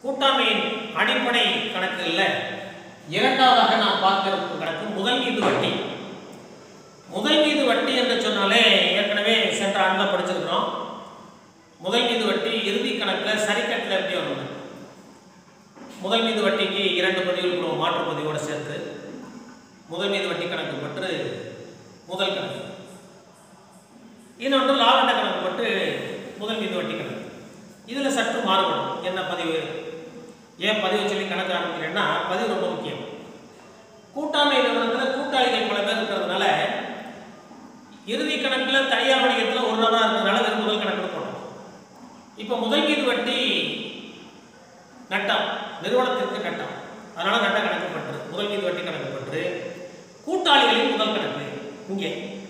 கூட்டாண்மையின் அடிப்படை கணக்குகளில் இரண்டாவதாக நாம் பார்க்க இருக்கும் கணக்கு முதல் மீது வட்டி முதல் மீது வட்டி என்று சொன்னாலே ஏற்கனவே சென்ற ஆண்டில் படிச்சிருக்கிறோம் முதல் மீது வட்டி இறுதி கணக்கில் சரிக்கட்டில் எப்படி வரும் முதல் மீது வட்டிக்கு இரண்டு பதிவுகள் கூட மாற்று பதிவோடு சேர்த்து முதல் மீது வட்டி கணக்கு பற்று முதல் கணக்கு இன்னொன்று லாபண்ட கணக்கு பட்டு முதல் மீது வட்டி கணக்கு இதில் சற்று மாறுபடும் என்ன பதிவு ஏன் பதிவு சொல்லி கணக்கு ஆரம்பிக்கிறேன்னா பதிவு ரொம்ப முக்கியம் கூட்டாண்மை நிறுவனத்தில் கூட்டாளிகள் பல பேர் இருக்கிறதுனால இறுதி கணக்கில் தனியார் வணிகத்தில் ஒரு நபராக இருக்கிறதுனால வெறும் முதல் கணக்கு போட்டோம் இப்போ முதல் மீது வட்டி நட்டம் நிறுவனத்திற்கு நட்டம் அதனால நட்ட கணக்கு பற்று முதல் மீது வட்டி கணக்கு பற்று கூட்டாளிகளின் முதல் கணக்கு இங்கே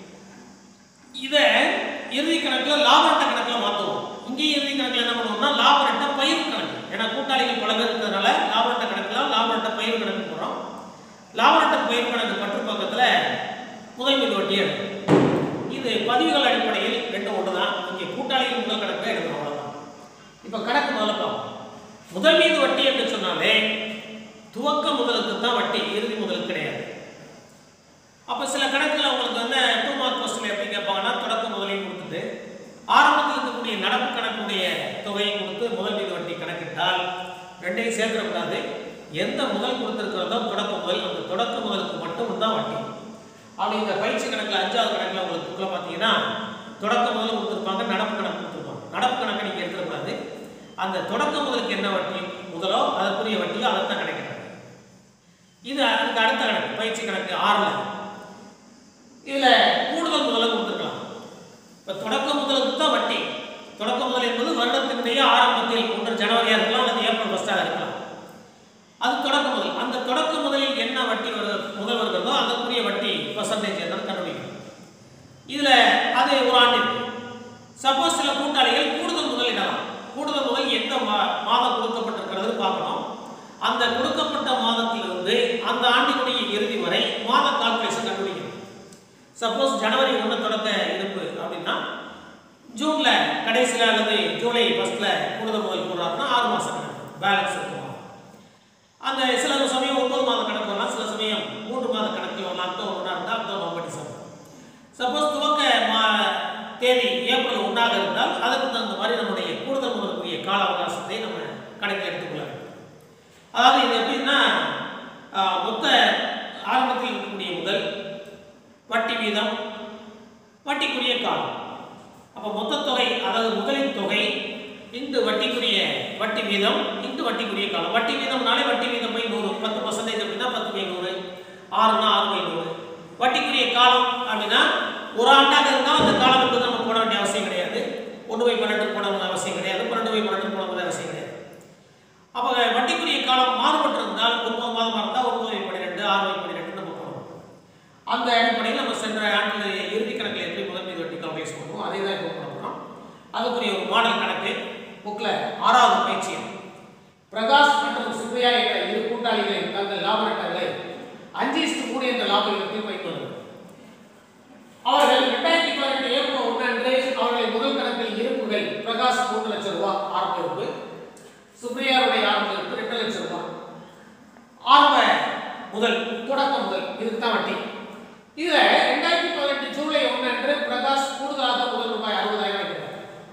இதை இறுதி கணக்கில் லாப நட்ட கணக்கில் மாற்றுவோம் இங்கே இறுதி கணக்கில் என்ன பண்ணுவோம்னா லாப நட்ட பயிர் கணக்கு ஏன்னா கூட்டாளிகள் பல பேர் இருக்கிறதுனால லாப நட்ட கணக்கில் லாப நட்ட பயிர் கணக்கு போடுறோம் லாப நட்ட பயிர் கணக்கு பற்று பக்கத்தில் முதல் மீது வட்டி எடுக்கும் இது பதிவுகள் அடிப்படையில் ரெண்டு ஒன்று தான் இங்கே கூட்டாளிகள் முதல் கணக்கு எடுக்கணும் அவ்வளோதான் இப்போ கணக்கு முதல்ல பார்ப்போம் முதல் மீது வட்டி என்று சொன்னாலே துவக்க முதலுக்கு தான் வட்டி இறுதி முதலுக்கு கிடையாது அப்போ சில கணக்கில் உங்களுக்கு வந்து டூ மார்க் கொஸ்டின் எப்படி கேட்பாங்கன்னா தொடக்க முதலையும் கொடுத்துட்டு ஆரம்பத்தில் இருக்கக்கூடிய நடப்பு கணக்குடைய தொகையும் கொடுத்து முதல் மீது வட்டி கணக்கிட்டால் ரெண்டையும் சேர்த்துடக்கூடாது எந்த முதல் கொடுத்துருக்கிறதோ தொடக்க முதல் அந்த தொடக்க முதலுக்கு மட்டும் தான் வட்டி அப்படி இந்த பயிற்சி கணக்கில் அஞ்சாவது கணக்கில் உங்களுக்கு புக்கில் பார்த்தீங்கன்னா தொடக்க முதல் கொடுத்துருப்பாங்க நடப்பு கணக்கு கொடுத்துருப்பாங்க நடப்பு கணக்கை நீங்கள் எடுத்துடக்கூடாது அந்த தொடக்க முதலுக்கு என்ன வட்டி முதலோ அதற்குரிய வட்டியோ அதை தான் கணக்கிடுறாங்க இது அதுக்கு அடுத்த கணக்கு பயிற்சி கணக்கு ஆறில் இதில் கூடுதல் முதல்ல கொடுத்துருக்கலாம் இப்போ தொடக்க முதலுக்கு தான் வட்டி தொடக்க முதல் என்பது வருடத்தினுடைய ஆரம்பத்தில் ஒன்று ஜனவரியாக இருக்கலாம் அல்லது ஏப்ரல் ஃபஸ்ட்டாக இருக்கலாம் அது தொடக்க முதல் அந்த தொடக்க முதலில் என்ன வட்டி வருது முதல் வருகிறதோ அதற்குரிய வட்டி பர்சன்டேஜ் என்னன்னு கண்டுபிடிக்கணும் இதில் அது ஒரு ஆண்டிற்கு சப்போஸ் சில கூட்டாளிகள் கூடுதல் முதல் இடலாம் கூடுதல் முதல் எந்த மா மாதம் கொடுக்கப்பட்டிருக்கிறது பார்க்கணும் அந்த கொடுக்கப்பட்ட மாதத்திலிருந்து அந்த ஆண்டினுடைய இறுதி வரை மாத கால்குலேஷன் கண்டுபிடிக்கணும் சப்போஸ் ஜனவரி ஒன்று தொடக்க இருப்பு அப்படின்னா ஜூன்ல கடைசியில் அல்லது ஜூலை ஃபர்ஸ்ட்ல கூடுதல் முதல் போடுறாருன்னா ஆறு மாசம் கணக்கு பேலன்ஸ் இருக்கும் அந்த சில சமயம் ஒன்பது மாத கணக்கு வரலாம் சில சமயம் மூன்று மாத கணக்கு வரலாம் அக்டோபர் ஒன்றா இருந்தால் அக்டோபர் நவம்பர் டிசம்பர் சப்போஸ் துவக்க மா தேதி ஏப்ரல் ஒன்றாக இருந்தால் அதுக்கு தகுந்த மாதிரி நம்முடைய கூடுதல் முதலுக்குரிய கால அவகாசத்தை நம்ம கணக்கில் எடுத்துக்கொள்ள வேண்டும் அதாவது இது எப்படின்னா ஆஹ், மொத்த ஆரம்பத்தில் இருக்கக்கூடிய முதல் வட்டி வீதம் வட்டிக்குரிய காலம் அப்போ மொத்த தொகை அதாவது முதலின் தொகை இன்று வட்டிக்குரிய வட்டி வீதம் இன்று வட்டிக்குரிய காலம் வட்டி வீதம்னாலே வட்டி வீதம் போய் நூறு பத்து பர்சன்டேஜ் அப்படின்னா பத்து பை நூறு ஆறுனா ஆறு பை நூறு வட்டிக்குரிய காலம் அப்படின்னா ஒரு ஆண்டாக இருந்தால் அந்த காலம் என்பது நம்ம போட வேண்டிய அவசியம் கிடையாது ஒன்று பை பன்னெண்டு போட வேண்டிய அவசியம் கிடையாது பன்னெண்டு பை பன்னெண்டு போட வேண்டிய அவசியம் கிடையாது அப்போ வட்டிக்குரிய காலம் மாறுபட்டு இருந்தால் ஒன்பது மாதமாக இருந்தால் ஒன்பது பை பன்னிரெண்டு ஆறு பை பன்னிரெண்டு நம்ம போடணும் அந்த அடிப்படையில் நம்ம சென்ற ஆண்டு இறுதி கணக்கில் எப்படி முதல் மீது வட்டி கால்குலேஷன் பண்ணுவோம் அதே தான் இப்போ பண்ண போகிறோம் அதுக்குரிய ஒரு மாடல் கணக்கு புக்கில் ஆறாவது பயிற்சி பிரகாஷ் மற்றும் சுப்பையா என்ற இரு கூட்டாளிகளின் தங்கள் லாப நட்டங்களை அஞ்சு இஸ்டு மூணு என்ற லாப விகிதத்தில் வைத்துள்ளனர் அவர்கள் ரெண்டாயிரத்தி பதினெட்டு ஏப்ரல் ஒன்று அன்று அவர்களின் முதல் கணக்கில் இருப்புகள் பிரகாஷ் மூன்று லட்சம் ரூபாய் ஆரம்ப இருப்பு சுப்ரியாருடைய ஆரம்ப இருப்பு ரெண்டு லட்சம் ரூபாய் ஆரம்ப முதல் தொடக்க முதல் இதுக்கு தான் வட்டி இதுல ரெண்டாயிரத்தி பதினெட்டு ஜூலை ஒன்று அன்று பிரகாஷ் கூடுதலாக முதல் ரூபாய் அறுபதாயிரம் வைக்கிறார்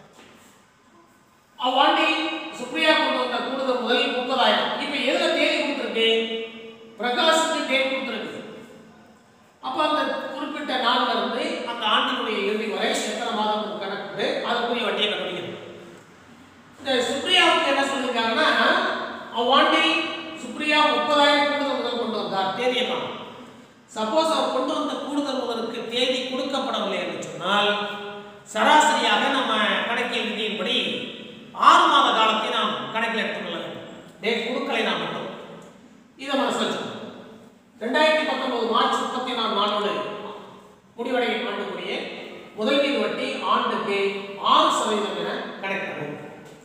அவ்வாண்டில் சுப்ரியா கொண்டு வந்த கூடுதல் முதல் முப்பதாயிரம் இப்ப எதுல தேதி கொடுத்துருக்கு பிரகாஷுக்கு தேதி கொடுத்துருக்கு அப்ப அந்த குறிப்பிட்ட நாள்ல இருந்து அந்த ஆண்டினுடைய இறுதி வரை எத்தனை மாதம் கணக்கு அதுக்குரிய வட்டியை கண்டுபிடிக்கணும் இந்த சுப்ரியாவுக்கு என்ன சொல்லியிருக்காங்கன்னா அவ்வாண்டில் சுப்ரியா முப்பதாயிரம் கூடுதல் முதல் கொண்டு வந்தார் தேதியை காணும் சப்போஸ் அவர் கொண்டு வந்த கூடுதல் முதலுக்கு தேதி கொடுக்கப்படவில்லை என்று சொன்னால் சராசரியாக நம்ம கணக்கியல் விதியின்படி ஆறு மாத காலத்தை நாம் கணக்கில் எடுத்துக்கொள்ள வேண்டும் டேட் கொடுக்கலை நாம் மட்டும் இதை மனசில் வச்சுக்கணும் ரெண்டாயிரத்தி பத்தொன்பது மார்ச் முப்பத்தி நாலு நாளோடு முடிவடையும் ஆண்டுக்குரிய முதல் மீது வட்டி ஆண்டுக்கு ஆறு சதவீதம் என கணக்கிடவும்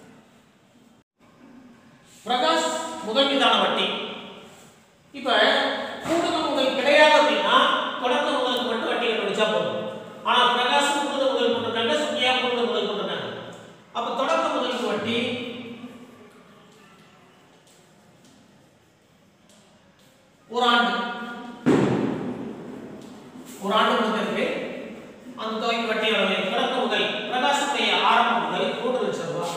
பிரகாஷ் முதல் மீதான வட்டி இப்ப கூடுதல் முதல் கிடையாது அப்படின்னா தொடக்க முதலுக்கு மட்டும் வட்டி கண்டுபிடிச்சா போதும் ஆனா பிரகாஷ் கூடுதல் முதல் போட்டிருக்காங்க சுப்பியா கூடுதல் முதல் போட்டிருக்காங்க அப்ப தொடக்க முதலுக்கு வட்டி ஒரு ஆண்டு ஒரு ஆண்டு முதலுக்கு அந்த தொகைக்கு வட்டி அளவு தொடக்க முதல் பிரகாசத்துடைய ஆரம்பம் முதல் மூன்று லட்சம் ரூபாய்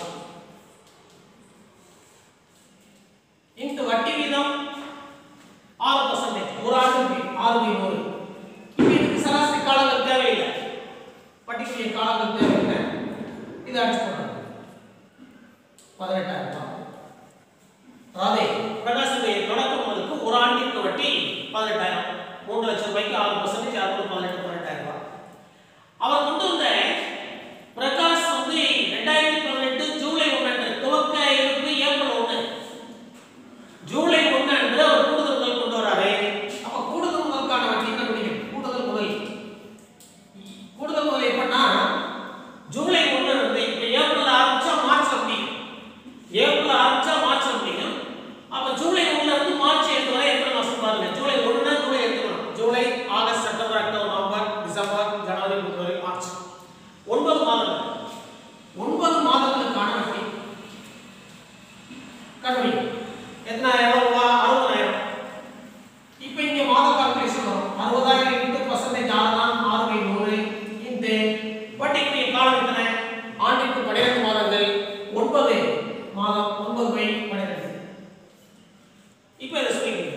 இன்ட்டு வட்டி வீதம் ஆறு பர்சன்டேஜ் ஒரு ஆண்டுக்கு ஆறு பை நூறு இப்போ இதுக்கு சராசரி காலங்கள் தேவையில்லை வட்டிக்குரிய காலங்கள் தேவையில்லை இதை அடிச்சு போட்டோம் பதினெட்டாயிரம் ரூபாய் அதாவது பிரகாசத்துடைய தொடக்க முதலுக்கு ஒரு ஆண்டிற்கு வட்டி பதினெட்டாயிரம் மூன்று லட்சம் ரூபாய்க்கு ஆறு பர்சன்டேஜ் அறுபது பதினெட்டு பதினெட்டாயிரம் ரூபாய் அவர் கொண்டு வந்த பிரகாஷ் வந்து ரெண்டாயிரத்தி பதினெட்டு ஜூலை ஒன்று துவக்க இருப்பு ஏப்ரல் ஒன்று ஜூலை ஒன்று அன்று அவர் கூடுதல் முதல் கொண்டு வராரு அப்ப கூடுதல் முதலுக்கான வட்டி என்ன முடியும் கூடுதல் முதல் கூடுதல் முதல் எப்படின்னா ஜூலை ஒன்று இருந்து இப்ப ஏப்ரல் ஆரம்பிச்சா மார்ச்ல முடியும் ஏப்ரல் ஆரம்பிச்சா மார்ச்ல முடியும் அப்ப ஜூலை ஒண்ணுல இருந்து மார்ச் எட்டு வரை எத்தனை மாசம் பாருங்க ஜூலை ஒண்ணுனா ஜூலை எடுத்துக்கணும் ஜூலை ஆகஸ்ட் செப்டம்பர் அக்டோபர் நவம்பர் டிசம்பர் ஜனவரி பிப்ரவரி மார்ச் ஒன்பது மாதங்கள் ஒன்பது மாதங்களுக்கான வட்டி கண்டுபிடி எத்தனை எவ்வளவு ரூபா அறுபதாயிரம் இப்போ இங்க மாத கால்குலேஷன் வரும் அறுபதாயிரம் இன்ட்டு பர்சன்டேஜ் ஆறுனா ஆறு பை நூறு இன்ட்டு வட்டிக்குரிய காலம் எத்தனை ஆண்டிற்கு பன்னிரெண்டு மாதங்கள் ஒன்பது மாதம் ஒன்பது பை பன்னிரெண்டு இப்போ இதை சொல்லிக்கிறீங்க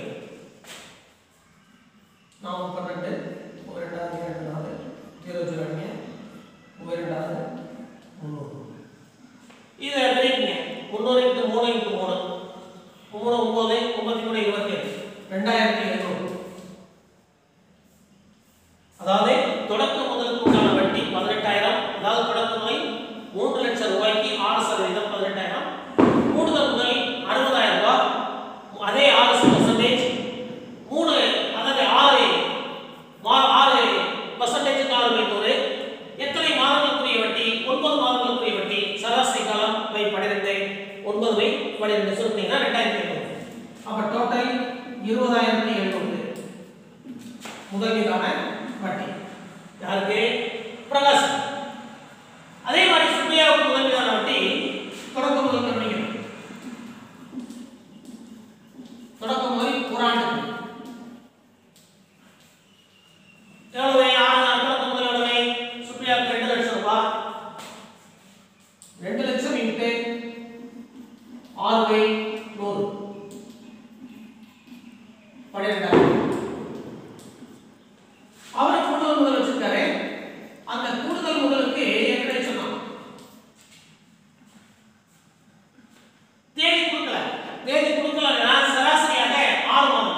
நான் பன்னெண்டு ஒரு ரெண்டாவது இரண்டு நாலு ஜீரோ ஜீரோ அடிங்க ஒரு ரெண்டாவது முந்நூறு இதை பிரிக்கீங்க முந்நூறு இன்ட்டு மூணு இன்ட்டு மூணு மூணு ஒன்பது ஒன்பத்தி மூணு இருபத்தி எட்டு ரெண்டாயிரத்தி எழுநூறு அதாவது தொடக்க முதலுக்கு உண்டான வட்டி பதினெட்டாயிரம் அதாவது தொடக்க முதல் மூன்று லட்சம் ரூபாய்க்கு ஆறு சதவீதம் பதினெட்டாயிரம் கூடுதல் முதல் அறுபதாயிரம் ரூபாய் அதே ஆறு பர்சன்டேஜ் மூணு அதாவது ஆறு மா- ஆறு பர்சன்டேஜுக்கு ஆறு பை நூறு எத்தனை மாதங்களுக்குரிய வட்டி ஒன்பது மாதங்களுக்குரிய வட்டி சராசரி காலம் பை பன்னிரெண்டு ஒன்பது பை பன்னிரெண்டு சொன்னீங்கன்னா ரெண்டாயிரத்தி ஐநூறு அப்ப டோட்டல் இருபதாயிரத்தி எழுநூறு முதலீடான வட்டி யாருக்கு பிரகாஷ் அதே மாதிரி சுப்பையாவுக்கு முதலீடான வட்டி தொடக்க முதல் கண்டுபிடிக்கணும் தொடக்க முதல் ஒரு ஆண்டுக்கு எவ்வளவு ஆறு தொடக்க முதல் எவ்வளவு சுப்பையாவுக்கு ரெண்டு லட்சம் ரூபாய் ரெண்டு லட்சம் இன்ட்டு ஆறு பை நூறு பன்னிரெண்டாயிரம் அவரை கூடுதல் முதல் வச்சிருக்காரு அந்த கூடுதல் முதலுக்கு எப்படி சொன்னோம் தேதி கொடுக்கல தேதி கொடுக்கலன்னா சராசரியாக ஆறு மாதம்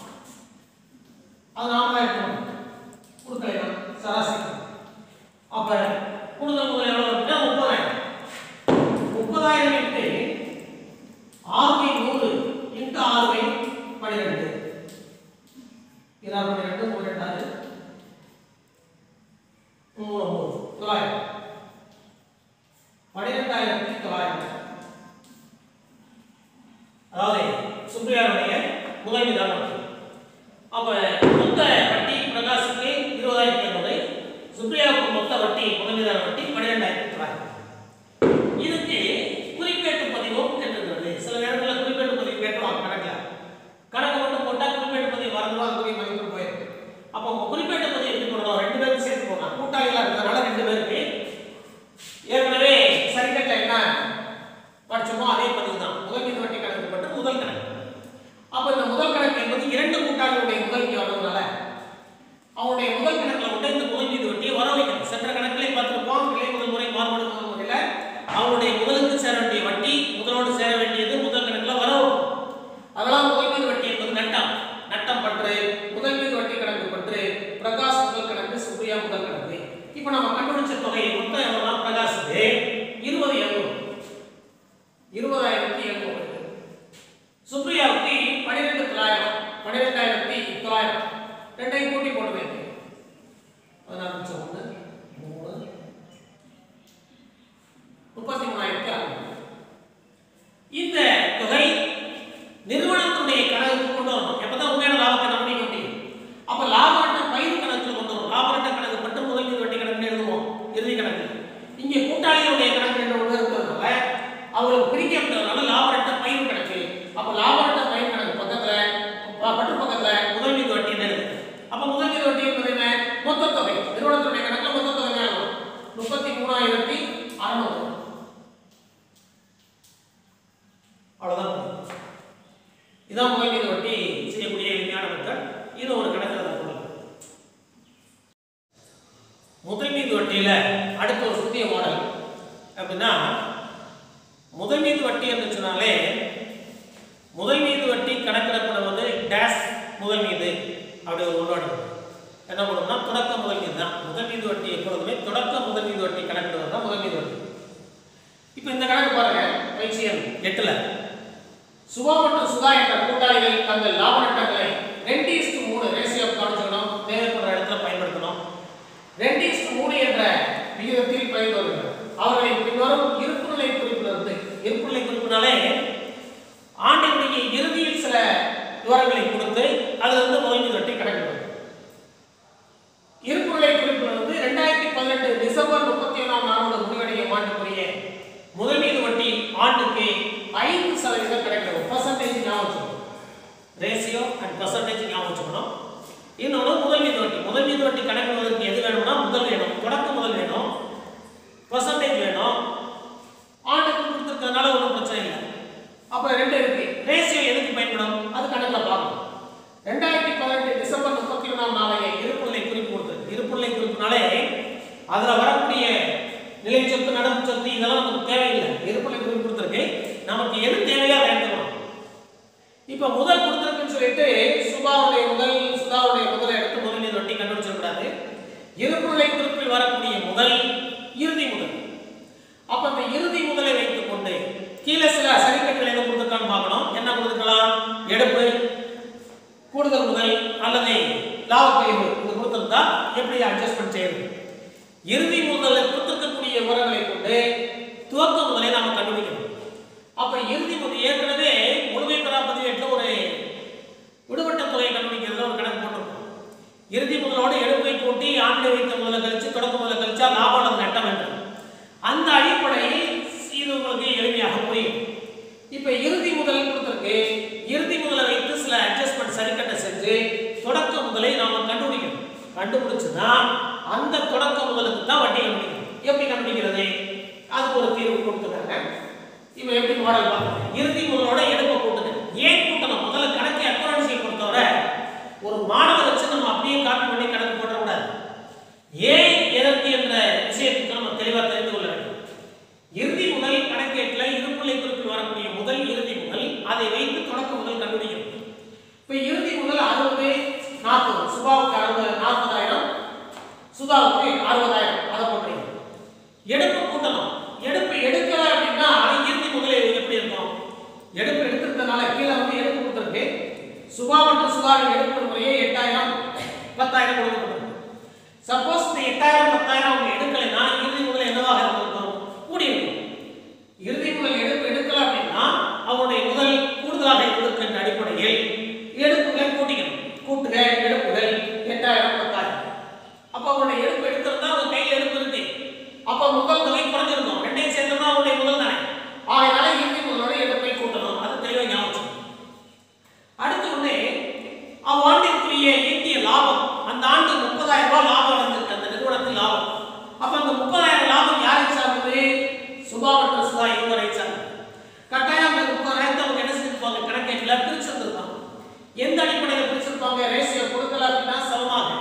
அது நாம தான் இருக்கணும் கொடுக்கலைன்னா சராசரி அப்ப கூடுதல் முதல் எவ்வளவு இருக்குன்னா முப்பதாயிரம் முப்பதாயிரம் இன்ட்டு ஆறு பை நூறு இன்ட்டு ஆறு பை பன்னிரெண்டு இருபது பன்னிரெண்டு மூணு ரெண்டாறு மூணு மூணு தொள்ளாயிரம் பன்னிரெண்டாயிரத்தி தொள்ளாயிரம் அதாவது சுப்ரியாருடைய முதல் மீதான வட்டி அப்ப மொத்த வட்டி பிரகாஷுக்கு இருபதாயிரத்தி ஐநூறு சுப்ரியாவுக்கு மொத்த வட்டி முதல் மீதான வட்டி பன்னிரெண்டாயிரத்தி தொள்ளாயிரம் இதுக்கு குறிப்பேட்டு பதிவும் கேட்டிருக்கிறது சில நேரங்களில் குறிப்பேட்டு பதிவு கேட்கலாம் கணக்கில் கணக்கு மட்டும் போட்டால் குறிப்பேட்டு பதிவு மறந்துடும் அதுக்குரிய மதிப்பு போயிடும் அப்போ உங்க குறிப்பேட்டு பதிவு எப்படி பண்ணணும் ரெண்டு பேரும் சேர்த்து போகலாம் கூட்டாளிகளாக இருக்கிறதுனால ரெண்டு பேருக்கு ஏற்கனவே சரிக்கட்டில் என்ன படிச்சோமோ அதே பதிவு தான் முதல் மீது வட்டி கணக்கு பட்டு முதல் கணக்கு அப்போ இந்த முதல் கணக்கு என்பது இரண்டு கூட்டாளிகளுடைய முதல் இங்கே வர்றதுனால அவனுடைய முதல் கணக்கில் விட்டு இந்த முதல் மீது வட்டியை வர வைக்கணும் சென்ற கணக்கிலே பார்த்திருப்போம் கிளை முதல் முறை மாறுபடு முதல் முறையில் அவனுடைய முதலுக்கு சேர வேண்டிய வட்டி முதலோடு சேர வேண்டியது முதல் கணக்கில் வர வைக்கணும் அதெல்லாம் முதல் மீது வட்டி என்பது நட்டம் நட்டம் பற்று முதல் மீது வட்டி கணக்கு பற்று பிரகாஷ் முதல் கணக்கு சுப்ரியா முதல் கணக்கு இப்போ நம்ம கண்டுபிடிச்ச தொகை மொத்தம் எவ்வளோ பிரகாஷுக்கு இருபது எழுநூறு இருபதாயிரத்தி எழுநூறு சுப்ரியாவுக்கு பன்னிரெண்டு தொள்ளாயிரம் பன்னிரெண்டாயிரத்தி தொள்ளாயிரம் ரெண்டையும் கூட்டி போட்டு வைங்க பதினாறு நிமிஷம் ஒன்று மூணு முப்பத்தி மூணாயிரத்தி அறுநூறு இந்த தொகை நிறுவனத்துடைய கணக்குக்கு கொண்டு வரணும் எப்பதான் உண்மையான லாபத்தை நம்பிக்க முடியும் அப்ப லாப நட்ட பயிர் கணக்குல கொண்டு வரும் லாப நட்ட கணக்கு மட்டும் முதல் மீது வட்டி கணக்கு எழுதுவோம் இறுதி கணக்கு இங்க கூட்டாளிகளுடைய கணக்கு ரெண்டு ஒன்று இருக்கிறதுனால அவங்களுக்கு பிரிக்கப்பட்டதுனால லாப நட்ட பயிர் கணக்கு அப்ப லாப நட்ட பயிர் கணக்கு பக்கத்துல ப- பட்டு பக்கத்துல அவ்வளோதான் முடியும். இதான் முதல் மீது வட்டி செய்யக்கூடிய எளிமையான மெத்தட் இது ஒரு கணக்கில் தான் கொள்ளலாம் முதல் மீது வட்டியில் அடுத்த ஒரு புதிய மாடல் அப்படின்னா முதல் மீது வட்டி என்று சொன்னாலே முதல் மீது வட்டி கணக்கிடப்படுவது டேஷ் முதல் மீது அப்படி ஒரு உருவாடு என்ன பண்ணும்னா தொடக்க முதல் மீது தான் முதல் மீது வட்டி எப்பொழுதுமே தொடக்க முதல் மீது வட்டி கணக்கிடுவது தான் முதல் மீது வட்டி இப்போ இந்த கணக்கு பாருங்க பயிற்சி எண் எட்டுல சுபா மற்றும் சுதா என்ற கூட்டாளிகள் தங்கள் லாப நட்டங்களை ரெண்டு இஸ்டு மூணு ரேசியோ கவனிச்சுக்கணும் தேவைப்படுற இடத்துல பயன்படுத்தணும் ரெண்டு இஸ்டு மூணு என்ற விகிதத்தில் பயந்து வருகிறார் அவர்களை பின்வரும் இருப்புநிலை குறிப்பிலிருந்து இருப்புநிலை குறிப்பினாலே ஆண்டினுடைய இறுதியில் சில விவரங்களை கொடுத்து அதிலிருந்து முதல் மீது வட்டி கணக்கிடுவது இருப்புநிலை குறிப்பில் வந்து ரெண்டாயிரத்தி பதினெட்டு டிசம்பர் முப்பத்தி ஒன்றாம் நாளோட முடிவடையும் ஆண்டுக்குரிய முதல் மீது வட்டி ஆண்டுக்கு ஐந்து சதவீதம் கிடைக்கிறது பர்சன்டேஜ் ஞாபகம் வச்சுக்கணும் ரேஷியோ அண்ட் பர்சன்டேஜ் ஞாபகம் வச்சுக்கணும் இன்னொன்று முதல் மீது வட்டி முதல் மீது வட்டி கணக்கிடுவதற்கு எது வேணும்னா முதல் வேணும் தொடக்க முதல் வேணும் பர்சன்டேஜ் வேணும் ஆண்டுக்கு கொடுத்துருக்கிறதுனால ஒன்றும் பிரச்சனை இல்லை அப்போ ரெண்டு இருக்கு ரேஷியோ எதுக்கு பயன்படும் அது கணக்கில் பார்க்கணும் ரெண்டாயிரத்தி பதினெட்டு டிசம்பர் முப்பத்தி ஒன்றாம் நாளைய இருப்புநிலை குறிப்பு கொடுத்தது இருப்புநிலை குறிப்புனாலே அதில் வரக்கூடிய நிலை சொத்து நடப்பு சொத்து இதெல்லாம் நமக்கு தேவையில்லை இருப்புநிலை குறிப்பு கொடுத்துருக்கு நமக்கு எது தேவையோ அதை எடுத்துக்கணும் இப்போ முதல் கொடுத்துருக்குன்னு சொல்லிட்டு சுபாவுடைய முதல் சுதாவுடைய முதல் எடுத்து முதல் மீது வட்டி கண்டுபிடிச்சிடக்கூடாது இருப்புநிலை குறிப்பில் வரக்கூடிய முதல் இறுதி முதல் அப்ப அந்த இறுதி முதலை வைத்துக் கொண்டு கீழே சில சரிக்கட்டுகள் எதுவும் கொடுத்துருக்கான்னு பார்க்கணும் என்ன கொடுத்துருக்கலாம் எடுப்பு கூடுதல் முதல் அல்லது லாபப்பயிர்வு இது கொடுத்திருந்தா எப்படி அட்ஜஸ்ட்மெண்ட் செய்யறது இறுதி முதலை கொடுத்திருக்கக்கூடிய விவரங்களை கொண்டு துவக்க முதலை நாம கண்டுபிடிக்கணும் அப்ப இறுதி முதல் ஏற்கனவே முழுமை பெறா பதிவேட்டில் ஒரு விடுபட்ட தொகையை கண்டுபிடிக்கிறதுல ஒரு கணக்கு போட்டிருக்கோம் இறுதி முதலோடு எடுப்பை கூட்டி ஆண்டு வைத்த முதல கழிச்சு தொடக்க முதல கழிச்சா லாபம் அல்லது நட்டம் வேண்டும் அந்த அடிப்படையில் இது உங்களுக்கு எளிமையாக புரியும் இப்ப இறுதி முதல் கொடுத்திருக்கு இறுதி முதலை வைத்து சில அட்ஜஸ்ட்மெண்ட் சரிக்கட்டை செஞ்சு தொடக்க முதலை நாம கண்டுபிடிக்கணும் கண்டுபிடிச்சுதான் அந்த தொடக்க முதலுக்கு தான் வட்டி கண்டுபிடிக்கணும் எப்படி கண்டுபிடிக்கிறது அதுக்கு ஒரு தீர்வு கொடுத்துருக்காங்க இப்போ எப்படி மாடல் பார்க்கணும் இறுதி முதலோட எடுப்பை கூட்டுங்க ஏன் கூட்டணும் முதல்ல கணக்கு அக்கௌரன்சியை பொறுத்தவரை ஒரு மாடலை வச்சு நம்ம அப்படியே காப்பி பண்ணி கணக்கு போடக்கூடாது ஏன் எதற்கு என்ற விஷயத்துக்கு நம்ம தெளிவாக தெரிந்து கொள்ள வேண்டும் இறுதி முதல் கணக்கேட்டில் இருப்புநிலை குறிப்பில் வரக்கூடிய முதல் இறுதி முதல் அதை வைத்து தொடக்க முதல் கண்டுபிடிக்கணும் இப்போ இறுதி முதல் அறுபது நாற்பது சுபாவுக்கு அறுபது நாற்பதாயிரம் சுதாவுக்கு அறுபதாயிரம் அதை போட்டுறீங்க எடுப்பு கூட்டணும் எடுப்பு எடுக்கல அப்படின்னா இறுதி முதல் எப்படி இருக்கும் எடுப்பு எடுத்திருந்தனால கீழே வந்து எடுப்பு கொடுத்துருக்கு சுபா மற்றும் சுதாவின் எடுப்பு முறையே எட்டாயிரம் பத்தாயிரம் கொடுக்கப்பட்டிருக்கு சப்போஸ் இந்த எட்டாயிரம் பத்தாயிரம் அவங்க எடுக்கலைன்னா இறுதி முதல் என்னவாக இருந்திருக்கும் கூடி இருக்கும் இறுதி முதல் எடுப்பு எடுக்கல அப்படின்னா அவருடைய முதல் கூடுதலாக இருந்திருக்கின்ற அடிப்படையில் எடுப்புகளை கூட்டிக்கணும் கூட்டுக எடுப்புகள் எட்டாயிரம் பத்தாயிரம் அப்ப அவருடைய எடுப்பு எடுத்திருந்தா அவங்க கையில் எடுப்பு இருக்கு அப்ப முதல் தொகை குறைஞ்சிருக்கும் ரெண்டையும் சேர்ந்தோம்னா அவருடைய முதல் தானே ஆகையினால இறுதி முதலோட எடுப்பை கூட்டணும் அது தெளிவாக ஞாபகம் வச்சுக்கணும். அடுத்து ஒண்ணு அவ்வாண்டிற்குரிய ஈட்டிய லாபம் அந்த ஆண்டு முப்பதாயிரம் ரூபாய் லாபம் அடைஞ்சிருக்கு அந்த நிறுவனத்தின் லாபம் அப்ப அந்த முப்பதாயிரம் லாபம் யாரை சார்ந்தது சுபா மற்றும் சுதா இருவரை சார்ந்தது கட்டாயம் அந்த முப்பதாயிரத்தை அவங்க என்ன செஞ்சிருப்பாங்க கணக்கேட்டில் பிரிச்சிருந்திருப்பாங்க எந்த அடிப்படையில் பிரிச்சிருப்பாங்க ரேசியோ கொடுக்கல அப்படின்னா சமமாக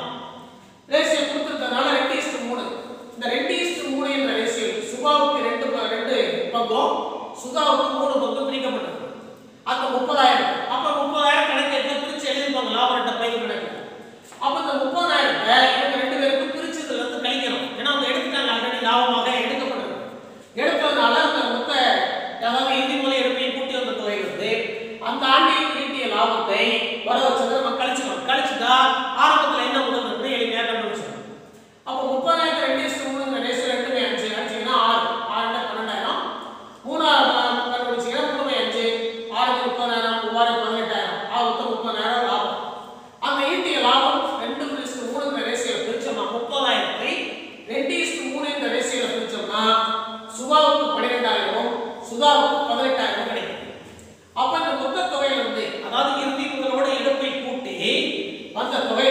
ரேசியோ கொடுத்திருக்கனால ரெண்டு இஸ்டு மூணு இந்த ரெண்டு இஸ்டு மூணு என்ற ரேசியோ சுபாவுக்கு ரெண்டு ப- ரெண்டு பங்கும் சுதாவுக்கு மூணு பங்கும் பிரிக்கப்பட்டிருக்கு அந்த முப்பதாயிரம் அப்ப முப்பதாயிரம் கணக்கு பிரிச்சு எழுதிருப்பாங்க லாப நட்ட பயிர் கணக்கு அப்ப இந்த முப்பதாயிரத்தை இவங்க ரெண்டு பேருக்கும் பிரிச்சதுல இருந்து கழிக்கணும் ஏன்னா அவங்க எடுத்துட்டாங்க ஆல்ரெடி லாபமாக எடுக்கப்பட்டிருக்கு எடுத்ததுனால அந்த மொத்த அதாவது இறுதி மூலை எடுப்பையும் கூட்டி வந்த தொகை வந்து அந்த ஆண்டில் ஈட்டிய லாபத்தை வர வச்சதை நம்ம கழிச்சுக்கணும் கழிச்சுட்டா ஆரம்பத்துல என்ன முதல் இருக்கு எளிமையாக கண்டுபிடிச்சிடணும் அப்போ முப்பதாயிரத்தி ரெண்டு இஸ்டு மூணுங்கிற ரேஷியோ ரெண்டுமே அஞ்சு அஞ்சுங்கன்னா ஆறு ஆறு பன்னெண்டாயிரம் மூணாயிரம் கண்டுபிடிச்சிங்கன்னா மூணு அஞ்சு ஆறு முப்பதாயிரம் மூவாயிரம் பதினெட்டாயிரம் ஆறு மொத்தம் முப்பதாயிரம் லாபம் அந்த ஈட்டிய லாபம் ரெண்டு இஸ்டு மூணுங்கிற ரேஷியோல பிரிச்சோம்னா முப்பதாயிரத்தை ரெண்டு இஸ்டு மூணுங்கிற ரேஷியோல பிரிச்சோம்னா சுபாவுக்கு பன்னிரெண்டாயிரம் சுதாவுக்கு பதினெட்டாயிரம் கிடைக்கும் அப்ப இந்த மொத்த தொகையில இருந்து அதாவது இறுதி முதலோட எடுப்பை கூட்டி வந்த தொகை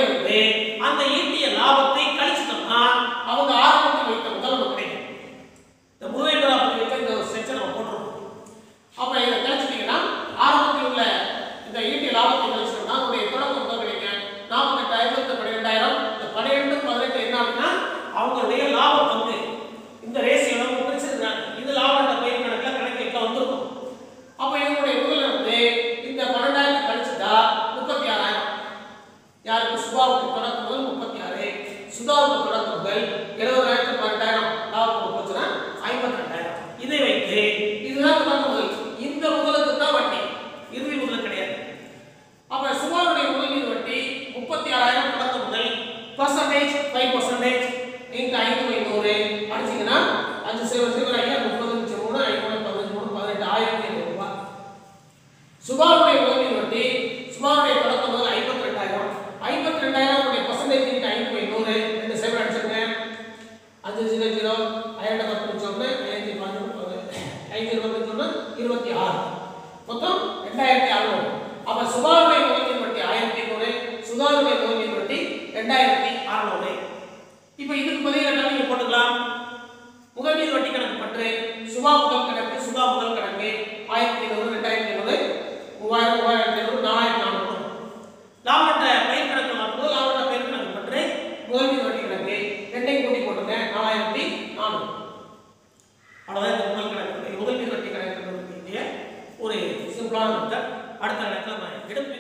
சுபாவுடைய முதல் வட்டி சுபாவுடைய தொடக்க முதல் ஐம்பத்தி ரெண்டாயிரம் ஐம்பத்தி ரெண்டாயிரம் உடைய பர்சன்டேஜ் இன்ட்டு ஐந்து பை நூறு ரெண்டு சைபர் அடிச்சிருங்க அஞ்சு ஜீரோ ஜீரோ ஐயாயிரம் பத்து சொன்னு ஐயாயிரத்தி பதினொன்று ஐந்து இருபத்தஞ்சு ஒன்று இருபத்தி ஆறு மொத்தம் ரெண்டாயிரத்தி அறுநூறு அப்ப சுபாவுடைய முதல் வட்டி ஆயிரத்தி நூறு சுதாவுடைய முதல் வட்டி ரெண்டாயிரத்தி அறுநூறு இப்போ இதுக்கு பதில் என்ன நீங்க போட்டுக்கலாம் முதல் மீது வட்டி கணக்கு பற்று சுபா முதல் கணக்கு சுபா முதல் கணக்கு ஆயிரத்தி ஐநூறு ரெண்டாயிரத்தி ஐநூறு மூவாயிரம் மூவாயிரத்தி ஐநூறு நாலாயிரத்தி நானூறு லாபட்ட பயிர் கணக்கு மாற்றும்போது லாபட்ட பயிர் கணக்கு பற்று முதல் மீது வட்டி கணக்கு ரெண்டையும் கூட்டி போட்டுங்க நாலாயிரத்தி நானூறு அவ்வளோதான் இந்த முதல் கணக்கு முதல் மீது வட்டி கணக்கு ஒரு சிம்பிளான மெத்தட் அடுத்த கணக்கில் நம்ம எடுப்பு